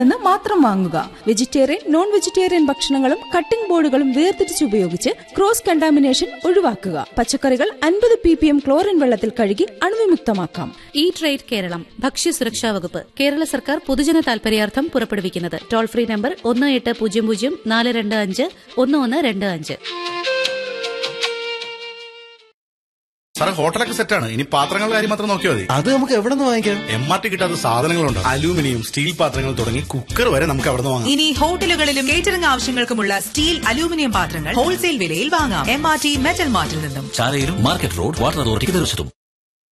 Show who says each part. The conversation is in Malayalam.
Speaker 1: എന്ന് മാത്രം വാങ്ങുക വെജിറ്റേറിയൻ നോൺ വെജിറ്റേറിയൻ ഭക്ഷണങ്ങളും കട്ടിംഗ് ബോർഡുകളും വേർതിരിച്ച് ഉപയോഗിച്ച് ക്രോസ് കണ്ടാമിനേഷൻ ഒഴിവാക്കുക പച്ചക്കറികൾ അൻപത് പി പി എം ക്ലോറിൻ വെള്ളത്തിൽ കഴുകി അണുവിമുക്തമാക്കാം
Speaker 2: ഈ ട്രേഡ് കേരളം ഭക്ഷ്യസുരക്ഷാ വകുപ്പ് കേരള സർക്കാർ പൊതുജന താൽപര്യാർത്ഥം പുറപ്പെടുവിക്കുന്നത് ടോൾ ഫ്രീ നമ്പർ ഒന്ന് എട്ട് പൂജ്യം പൂജ്യം നാല് രണ്ട് അഞ്ച് ഒന്ന് ഒന്ന് രണ്ട് അഞ്ച്
Speaker 3: സാറേ ഹോട്ടലൊക്കെ സെറ്റാണ് ഇനി പാത്രങ്ങളുടെ കാര്യം മാത്രം നോക്കിയാൽ മതി
Speaker 4: അത് നമുക്ക് എവിടെ നിന്ന് വാങ്ങിക്കാം
Speaker 3: എം ആർ ടി കിട്ടാത്ത സാധനങ്ങളുണ്ട് അലൂമിനിയം സ്റ്റീൽ പാത്രങ്ങൾ തുടങ്ങി കുക്കർ വരെ നമുക്ക് അവിടെ നിന്ന് വാങ്ങാം
Speaker 5: ഇനി ഹോട്ടലുകളിലും കേറ്ററിംഗ് ആവശ്യങ്ങൾക്കുമുള്ള സ്റ്റീൽ അലൂമിനിയം പാത്രങ്ങൾ ഹോൾസെയിൽ വിലയിൽ വാങ്ങാം എം ആർ ടി മെറ്റൽ മാർട്ടിൽ നിന്നും
Speaker 6: ചാലയിലും മാർക്കറ്റ് റോഡ് വാട്ടർ അതോറിറ്റിക്ക് തീർച്ചയായിട്ടും